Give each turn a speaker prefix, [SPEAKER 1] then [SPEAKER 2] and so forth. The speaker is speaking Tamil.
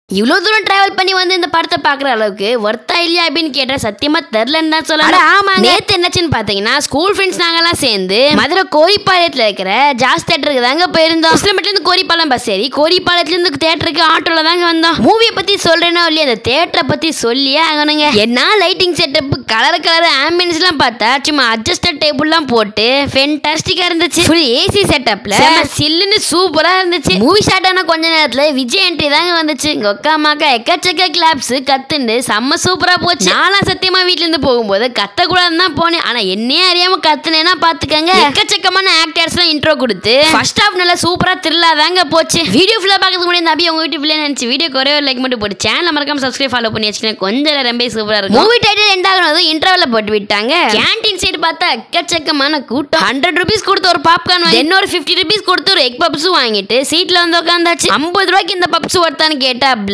[SPEAKER 1] இவ்வளோ தூரம் டிராவல் பண்ணி வந்து இந்த படத்தை பார்க்குற அளவுக்கு ஒர்த்தா இல்லையா அப்படின்னு கேட்டால் சத்தியமா தெரிலன்னு தான் சொல்லலாம் ஆமாங்க நேற்று என்னாச்சுன்னு பார்த்தீங்கன்னா ஸ்கூல் ஃப்ரெண்ட்ஸ் நாங்கெல்லாம் சேர்ந்து மதுரை கோரிப்பாளையத்தில் இருக்கிற ஜாஸ் தேட்டருக்கு தாங்க போயிருந்தோம் இருந்து கோரிப்பாளையம் பஸ் ஏறி கோரிப்பாளையத்துலேருந்து தேட்டருக்கு ஆட்டோவில் தாங்க வந்தோம் மூவியை பற்றி சொல்கிறேனோ இல்லையா அந்த தேட்டரை பற்றி சொல்லியே ஆகணுங்க என்ன லைட்டிங் செட்டப் கலர் கலர் ஆம்பியன்ஸ்லாம் பார்த்தா சும்மா அட்ஜஸ்டட் டேபிள்லாம் போட்டு ஃபென்டாஸ்டிக்காக இருந்துச்சு ஃபுல் ஏசி செட்டப்பில் சில்லுன்னு சூப்பராக இருந்துச்சு மூவி ஸ்டார்ட் ஆன கொஞ்ச நேரத்தில் விஜய் என்ட்ரி தாங்க வந்துச்சு இங்க உக்காமாக்கா எக்கச்சக்க கிளாப்ஸ் கத்துண்டு செம்ம சூப்பரா போச்சு நாலாம் சத்தியமா வீட்ல இருந்து போகும்போது கத்த கூடாதுன்னு தான் போனேன் ஆனா என்னையே அறியாம கத்துனேன்னா பாத்துக்கங்க எக்கச்சக்கமான ஆக்டர்ஸ் எல்லாம் இன்ட்ரோ கொடுத்து ஃபர்ஸ்ட் ஹாஃப் நல்லா சூப்பரா த்ரில்லா தாங்க போச்சு வீடியோ ஃபுல்லா பார்க்கறதுக்கு முன்னாடி இந்த அபி உங்க வீட்டு ஃபுல்லா நினைச்சு வீடியோ ஒரே ஒரு லைக் மட்டும் போட்டு சேனல் மறக்காம சப்ஸ்கிரைப் ஃபாலோ பண்ணி வச்சுக்கோங்க கொஞ்சம் ரொம்ப சூப்பரா இருக்கும் மூவி டைட்டில் எண்ட் ஆகணும் இன்டர்வல்ல போட்டு விட்டாங்க கேண்டீன் சைடு பார்த்தா எக்கச்சக்கமான கூட்டம் ஹண்ட்ரட் ருபீஸ் கொடுத்து ஒரு பாப்கார்ன் என்ன ஒரு ஃபிஃப்டி ருபீஸ் கொடுத்து ஒரு எக் பப்ஸும் வாங்கிட்டு சீட்ல வந்து உட்காந்தாச்சு ஐம்பது ரூபாய்க்கு இந்த பப்ஸ் ஒருத்தான்னு கேட்டா